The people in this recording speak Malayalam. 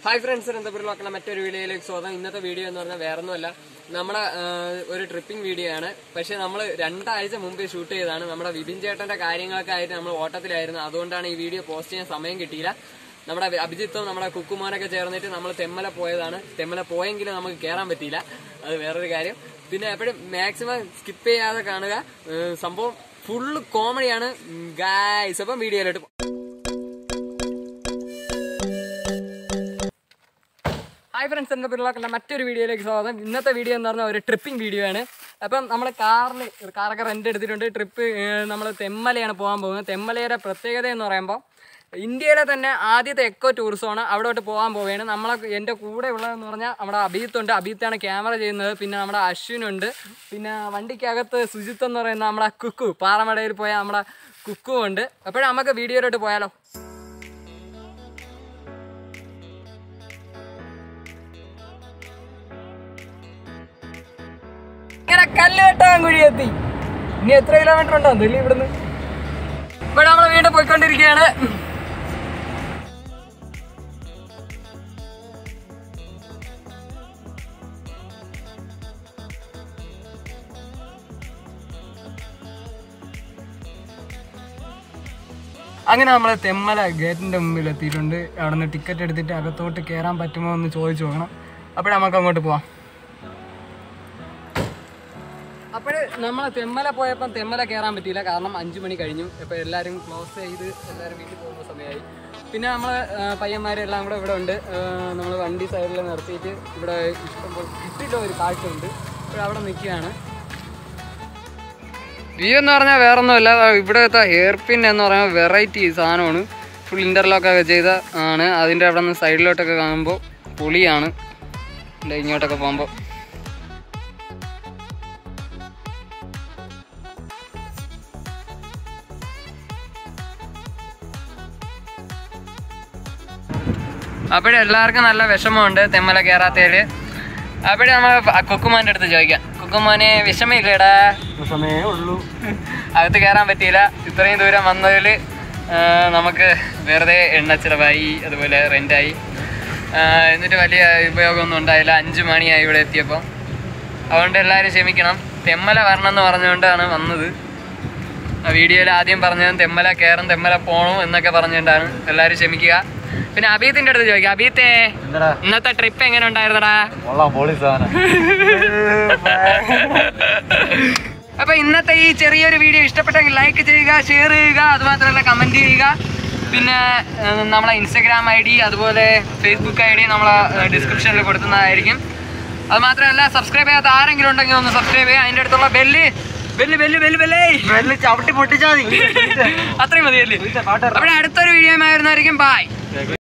ഹായ് ഫ്രണ്ട്സ് എന്താ മറ്റൊരു വീഡിയോയിലേക്ക് സ്വാഗതം ഇന്നത്തെ വീഡിയോ എന്ന് പറഞ്ഞാൽ വേറൊന്നുമല്ല നമ്മുടെ ആ, ഒരു ട്രിപ്പിംഗ് വീഡിയോ ആണ് പക്ഷെ നമ്മൾ രണ്ടാഴ്ച മുമ്പേ ഷൂട്ട് ചെയ്തതാണ് നമ്മുടെ വിപിൻ ചേട്ടന്റെ കാര്യങ്ങളൊക്കെ ആയിട്ട് നമ്മൾ ഓട്ടത്തിലായിരുന്നു അതുകൊണ്ടാണ് ഈ വീഡിയോ പോസ്റ്റ് ചെയ്യാൻ സമയം കിട്ടിയില്ല നമ്മുടെ അഭിജിത്തും നമ്മുടെ കുക്കുമാനൊക്കെ ചേർന്നിട്ട് നമ്മൾ തെമ്മല പോയതാണ് തെമ്മല പോയെങ്കിലും നമുക്ക് കയറാൻ പറ്റിയില്ല അത് വേറൊരു കാര്യം പിന്നെ എപ്പോഴും മാക്സിമം സ്കിപ്പ് ചെയ്യാതെ കാണുക ഏ, സംഭവം ഫുള്ള് കോമഡിയാണ് ഗായ്സ് അപ്പം വീഡിയോയിലോട്ട് പോ- ഹായ് ഫ്രണ്ട്സ് എൻ്റെ പിള്ളേർക്കുള്ള മറ്റൊരു വീഡിയോയിലേക്ക് സ്വാഗതം ഇന്നത്തെ വീഡിയോ എന്ന് പറഞ്ഞാൽ ഒരു ട്രിപ്പിംഗ് വീഡിയോ ആണ് അപ്പം നമ്മൾ കാറിൽ കാറൊക്കെ റെൻ്റ് എടുത്തിട്ടുണ്ട് ട്രിപ്പ് നമ്മൾ തെമ്മലയാണ് പോകാൻ പോകുന്നത് തെമ്മലയുടെ പ്രത്യേകത എന്ന് പറയുമ്പോൾ ഇന്ത്യയിലെ തന്നെ ആദ്യത്തെ എക്കോ ടൂറിസമാണ് അവിടോട്ട് പോകാൻ പോവുകയാണ് നമ്മളെ എൻ്റെ കൂടെ ഉള്ളതെന്ന് പറഞ്ഞാൽ നമ്മുടെ അഭിജിത്തുണ്ട് അഭിജിത്താണ് ക്യാമറ ചെയ്യുന്നത് പിന്നെ നമ്മുടെ അശ്വിനുണ്ട് പിന്നെ വണ്ടിക്കകത്ത് സുജിത്ത് എന്ന് പറയുന്ന നമ്മുടെ കുക്കു പാറമടയിൽ പോയ നമ്മുടെ കുക്കു ഉണ്ട് അപ്പോഴും നമുക്ക് വീഡിയോയിലോട്ട് പോയാലോ ഇങ്ങനെ കല്ല് കെട്ടാൻ കുഴി എത്തി ഇനി എത്ര കിലോമീറ്റർ ഉണ്ടോ ദില്ലി ഇവിടുന്ന് ഇവിടെ നമ്മൾ വീണ്ടും പോയിക്കൊണ്ടിരിക്കുകയാണ് അങ്ങനെ നമ്മൾ തെമ്മല ഗേറ്റിന്റെ മുമ്പിൽ എത്തിയിട്ടുണ്ട് അവിടെ നിന്ന് ടിക്കറ്റ് എടുത്തിട്ട് അകത്തോട്ട് കയറാൻ പറ്റുമോ എന്ന് ചോദിച്ചു നോക്കണം അപ്പോഴേ നമുക്ക് അങ്ങോട്ട് പോവാം അപ്പോൾ നമ്മൾ തെമ്മല പോയപ്പം തെമ്മല കയറാൻ പറ്റിയില്ല കാരണം അഞ്ചു മണി കഴിഞ്ഞു ഇപ്പോൾ എല്ലാവരും ക്ലോസ് ചെയ്ത് എല്ലാവരും വീട്ടിൽ പോകുന്ന സമയമായി പിന്നെ നമ്മൾ പയ്യന്മാരെല്ലാം കൂടെ ഇവിടെ ഉണ്ട് നമ്മൾ വണ്ടി സൈഡിൽ നിർത്തിയിട്ട് ഇവിടെ ഇഷ്ടംപോലെ കിട്ടില്ല ഒരു കാഴ്ചയുണ്ട് ഇപ്പോൾ അവിടെ നിൽക്കുകയാണ് വ്യൂ എന്ന് പറഞ്ഞാൽ വേറെ ഒന്നുമല്ല ഇവിടുത്തെ ഹെയർ പിൻ എന്ന് പറയുമ്പോൾ വെറൈറ്റി സാധനമാണ് ഫുൾ ഇൻ്റർലോക്ക് ഒക്കെ ചെയ്ത ആണ് അതിൻ്റെ അവിടെ നിന്ന് സൈഡിലോട്ടൊക്കെ കാണുമ്പോൾ പൊളിയാണ് ദേ ഇങ്ങോട്ടൊക്കെ പോകുമ്പോൾ അപ്പോഴും എല്ലാവർക്കും നല്ല വിഷമമുണ്ട് തെമ്മല കയറാത്തതിൽ അപ്പോഴും നമ്മൾ കുക്കുമാൻ്റെ അടുത്ത് ചോദിക്കാം കുക്കുമാനെ വിഷമമില്ലേടാ സമയമേ ഉള്ളൂ അകത്ത് കയറാൻ പറ്റിയില്ല ഇത്രയും ദൂരം വന്നതിൽ നമുക്ക് വെറുതെ എണ്ണ ചിലവായി അതുപോലെ റെൻ്റായി എന്നിട്ട് വലിയ ഉപയോഗമൊന്നും ഉണ്ടായില്ല അഞ്ച് മണിയായി ഇവിടെ എത്തിയപ്പോൾ അതുകൊണ്ട് എല്ലാവരും ക്ഷമിക്കണം തെമ്മല വരണം എന്ന് പറഞ്ഞുകൊണ്ടാണ് വന്നത് ആ വീഡിയോയിൽ ആദ്യം പറഞ്ഞത് തെമ്മല കയറും തെമ്മല പോകണം എന്നൊക്കെ പറഞ്ഞുകൊണ്ടാണ് എല്ലാവരും ക്ഷമിക്കുക പിന്നെ അബീത്തിന്റെ അടുത്ത് ചോദിക്കാം അബീത്തെ എന്താടാ ഇന്നത്തെ ട്രിപ്പ് എങ്ങനെ ഉണ്ടായിരുന്നടാ കൊള്ളാം പൊളി സാധനം അപ്പൊ ഇന്നത്തെ ഈ ചെറിയൊരു വീഡിയോ ഇഷ്ടപ്പെട്ടെങ്കിൽ ലൈക്ക് ചെയ്യുക ഷെയർ ചെയ്യുക അതുമാത്രമല്ല കമന്റ് ചെയ്യുക പിന്നെ ഏഹ്, നമ്മളെ ഇൻസ്റ്റഗ്രാം ഐ ഡി അതുപോലെ ഫേസ്ബുക്ക് ഐ ഡി നമ്മളെ ഡിസ്ക്രിപ്ഷനിൽ കൊടുക്കുന്നതായിരിക്കും അത് മാത്രമല്ല സബ്സ്ക്രൈബ് ചെയ്യാത്ത ആരെങ്കിലും ഉണ്ടെങ്കിൽ ഒന്ന് സബ്സ്ക്രൈബ് ചെയ്യുക അതിൻ്റെ അടുത്തുള്ള ബെല്ല് ബെല്ല് ബെല്ല് ബെല്ല് ബെല്ലേ വെള്ളി ചവിട്ടി പൊട്ടിച്ചാ മതി അത്രയും മതിയല്ലേ പാട്ട് അവിടെ അടുത്തൊരു വീഡിയോ ആയിരുന്നായിരിക്കും ബൈ